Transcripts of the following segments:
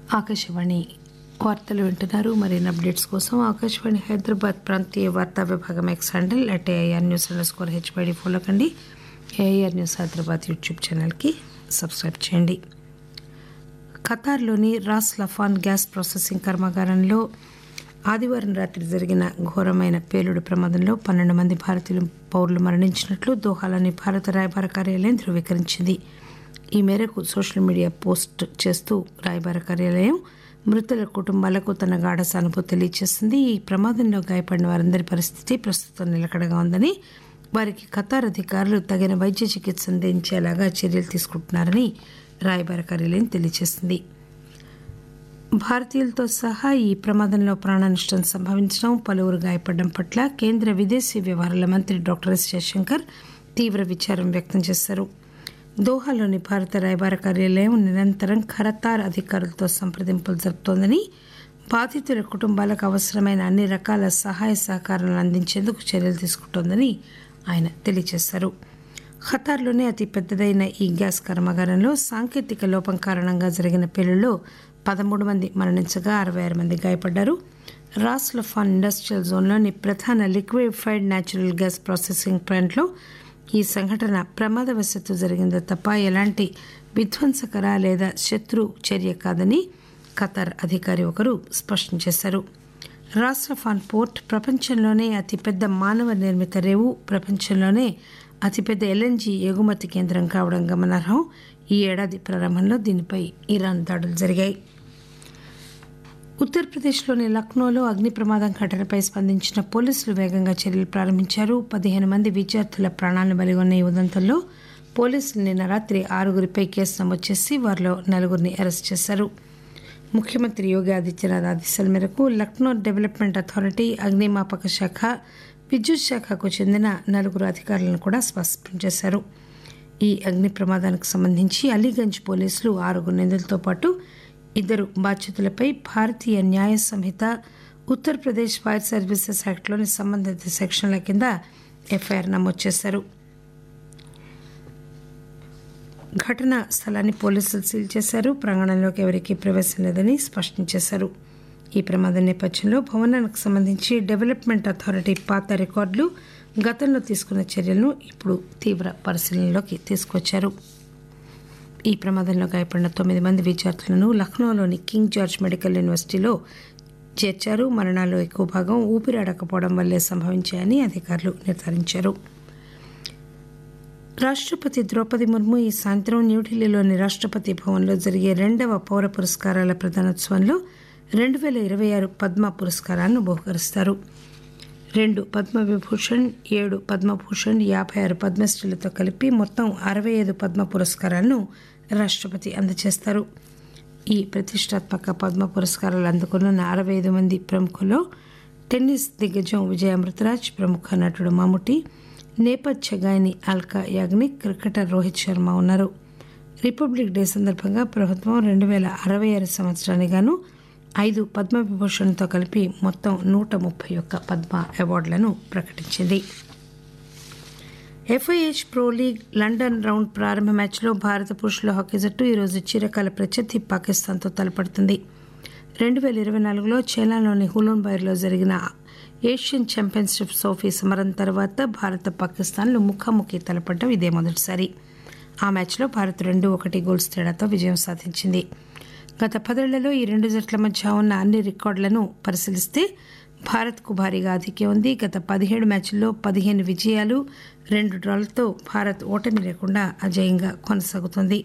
ఆకాశవాణి వార్తలు వింటున్నారు మరిన్ని అప్డేట్స్ కోసం ఆకాశవాణి హైదరాబాద్ ప్రాంతీయ వార్తా విభాగం X handle at AIR news under score HYD follow కండి ఏఐఆర్ న్యూస్ హైదరాబాద్ యూట్యూబ్ ఛానల్కి సబ్స్క్రైబ్ చేయండి ఖతార్లోని రాస్ లఫాన్ గ్యాస్ ప్రాసెసింగ్ కర్మాగారంలో ఆదివారం రాత్రి జరిగిన ఘోరమైన పేలుడు ప్రమాదంలో పన్నెండు మంది భారతీయులు పౌరులు మరణించినట్లు దోహాలోని భారత రాయబార కార్యాలయం ధృవీకరించింది ఈ మేరకు సోషల్ మీడియా పోస్ట్ చేస్తూ రాయబార కార్యాలయం మృతుల కుటుంబాలకు తన గాఢ సానుభూతి తెలియజేసింది ఈ ప్రమాదంలో గాయపడిన వారందరి పరిస్థితి ప్రస్తుతం నిలకడగా ఉందని వారికి ఖతార్ అధికారులు తగిన వైద్య చికిత్స అందించేలాగా చర్యలు తీసుకుంటున్నారని రాయబార కార్యాలయం తెలియజేసింది భారతీయులతో సహా ఈ ప్రమాదంలో ప్రాణనష్టం సంభవించడం పలువురు గాయపడడం పట్ల కేంద్ర విదేశీ వ్యవహారాల మంత్రి డాక్టర్ ఎస్ జయశంకర్ తీవ్ర విచారం వ్యక్తం చేశారు దోహాలోని భారత రాయబార కార్యాలయం నిరంతరం ఖరతార్ అధికారులతో సంప్రదింపులు జరుపుతోందని బాధితుల కుటుంబాలకు అవసరమైన అన్ని రకాల సహాయ సహకారాలను అందించేందుకు చర్యలు తీసుకుంటోందని ఆయన తెలియజేశారు ఖతార్లోనే అతి పెద్దదైన ఈ గ్యాస్ కర్మాగారంలో సాంకేతిక లోపం కారణంగా జరిగిన పేలుళ్లో పదమూడు మంది మరణించగా అరవై ఆరు మంది గాయపడ్డారు రాస్ లఫాన్ ఇండస్ట్రియల్ జోన్లోని ప్రధాన లిక్విఫైడ్ న్యాచురల్ గ్యాస్ ప్రాసెసింగ్ ప్లాంట్లో ఈ సంఘటన ప్రమాదవశాత్తు జరిగిందే తప్ప ఎలాంటి విధ్వంసకర లేదా శత్రు చర్య కాదని ఖతార్ అధికారి ఒకరు స్పష్టం చేశారు రాస్రఫాన్ పోర్ట్ ప్రపంచంలోనే అతిపెద్ద మానవ నిర్మిత రేవు ప్రపంచంలోనే అతిపెద్ద ఎల్ఎన్జీ ఎగుమతి కేంద్రం కావడం గమనార్హం ఈ ఏడాది ప్రారంభంలో దీనిపై ఇరాన్ దాడులు జరిగాయి ఉత్తరప్రదేశ్లోని లక్నోలో అగ్ని ప్రమాదం ఘటనపై స్పందించిన పోలీసులు వేగంగా చర్యలు ప్రారంభించారు పదిహేను మంది విద్యార్థుల ప్రాణాలను బలిగొన్న ఈ ఉదంతంలో పోలీసులు నిన్న రాత్రి ఆరుగురిపై కేసు నమోదు చేసి వారిలో నలుగురిని అరెస్ట్ చేశారు ముఖ్యమంత్రి యోగి ఆదిత్యనాథ్ ఆదేశాల మేరకు లక్నో డెవలప్మెంట్ అథారిటీ అగ్నిమాపక శాఖ విద్యుత్ శాఖకు చెందిన నలుగురు అధికారులను కూడా స్పష్టం చేశారు ఈ అగ్ని ప్రమాదానికి సంబంధించి అలీగంజ్ పోలీసులు ఆరుగురు నిందితులతో పాటు ఇద్దరు బాధ్యతలపై భారతీయ న్యాయ సంహిత ఉత్తరప్రదేశ్ ఫైర్ సర్వీసెస్ యాక్ట్లోని సంబంధిత సెక్షన్ల కింద ఎఫ్ఐఆర్ నమోదు చేశారు ఘటనా స్థలాన్ని పోలీసులు సీల్ చేశారు ప్రాంగణంలోకి ఎవరికీ ప్రవేశం లేదని స్పష్టం చేశారు ఈ ప్రమాదం నేపథ్యంలో భవనానికి సంబంధించి డెవలప్మెంట్ అథారిటీ పాత రికార్డులు గతంలో తీసుకున్న చర్యలను ఇప్పుడు తీవ్ర పరిశీలనలోకి తీసుకొచ్చారు ఈ ప్రమాదంలో గాయపడిన తొమ్మిది మంది విద్యార్థులను లక్నోలోని కింగ్ జార్జ్ మెడికల్ యూనివర్సిటీలో చేర్చారు మరణాల్లో ఎక్కువ భాగం ఊపిరాడకపోవడం వల్లే సంభవించాయని అధికారులు నిర్ధారించారు రాష్ట్రపతి ద్రౌపది ముర్ము ఈ సాయంత్రం న్యూఢిల్లీలోని రాష్ట్రపతి భవన్లో జరిగే రెండవ పౌర పురస్కారాల ప్రదానోత్సవంలో రెండు వేల ఇరవై ఆరు పద్మ పురస్కారాలను బహుకరిస్తారు రెండు పద్మవిభూషణ్ ఏడు పద్మభూషణ్ యాభై ఆరు పద్మశ్రీలతో కలిపి మొత్తం అరవై ఐదు పద్మ పురస్కారాలను రాష్ట్రపతి అందజేస్తారు ఈ ప్రతిష్టాత్మక పద్మ పురస్కారాలు అందుకున్న అరవై ఐదు మంది ప్రముఖుల్లో టెన్నిస్ దిగ్గజం విజయ అమృతరాజ్ ప్రముఖ నటుడు మమ్ముటి నేపథ్య గాయని అల్కా యాగ్నిక్ క్రికెటర్ రోహిత్ శర్మ ఉన్నారు రిపబ్లిక్ డే సందర్భంగా ప్రభుత్వం రెండు వేల అరవై ఆరు సంవత్సరానికి గాను ఐదు పద్మవిభూషణ్తో కలిపి మొత్తం నూట ముప్పై ఒక్క పద్మ అవార్డులను ప్రకటించింది FIH pro league London round ప్రారంభ మ్యాచ్లో భారత పురుషుల హాకీ జట్టు ఈరోజు చిరకాల ప్రత్యర్థి పాకిస్తాన్తో తలపడుతుంది రెండు వేల ఇరవై నాలుగులో చైనాలోని హులూన్ బైర్లో జరిగిన ఏషియన్ ఛాంపియన్షిప్ ట్రోఫీ సమరం తర్వాత భారత పాకిస్తాన్లు ముఖాముఖి తలపడడం ఇదే మొదటిసారి ఆ మ్యాచ్లో భారత్ రెండు ఒకటి గోల్స్ తేడాతో విజయం సాధించింది గత పదేళ్లలో ఈ రెండు జట్ల మధ్య ఉన్న అన్ని రికార్డులను పరిశీలిస్తే భారత్కు భారీగా ఆధిక్యం ఉంది గత పదిహేడు మ్యాచ్ల్లో పదిహేను విజయాలు రెండు డ్రాలతో భారత్ ఓటమి లేకుండా అజయంగా కొనసాగుతోంది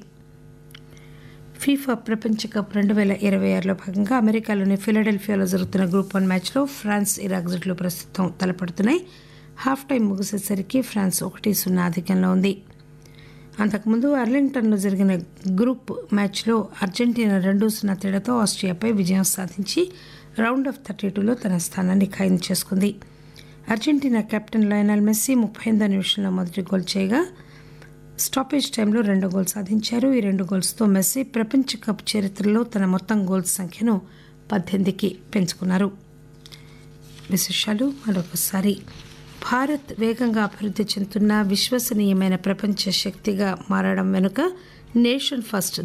ఫీఫా ప్రపంచ కప్ రెండు వేల ఇరవై ఆరులో భాగంగా అమెరికాలోని ఫిలడెల్ఫియాలో జరుగుతున్న గ్రూప్ వన్ మ్యాచ్లో ఫ్రాన్స్ ఇరాక్ జట్లు ప్రస్తుతం తలపడుతున్నాయి హాఫ్ టైం ముగిసేసరికి ఫ్రాన్స్ ఒకటి సున్నా ఆధిక్యంలో ఉంది అంతకుముందు అర్లింగ్టన్లో జరిగిన గ్రూప్ మ్యాచ్లో అర్జెంటీనా రెండు సున్నా తేడాతో ఆస్ట్రియాపై విజయం సాధించి రౌండ్ ఆఫ్ థర్టీ టూలో తన స్థానాన్ని ఖాయం చేసుకుంది అర్జెంటీనా కెప్టెన్ లయనల్ మెస్సీ ముప్పై ఎనిమిదో నిమిషంలో మొదటి గోల్ చేయగా స్టాపేజ్ టైంలో రెండు గోల్ సాధించారు ఈ రెండు గోల్స్తో మెస్సీ ప్రపంచ కప్ చరిత్రలో తన మొత్తం గోల్స్ సంఖ్యను పద్దెనిమిదికి పెంచుకున్నారు విశేషాలు మరొకసారి భారత్ వేగంగా అభివృద్ధి చెందుతున్న విశ్వసనీయమైన ప్రపంచ శక్తిగా మారడం వెనుక నేషన్ ఫస్ట్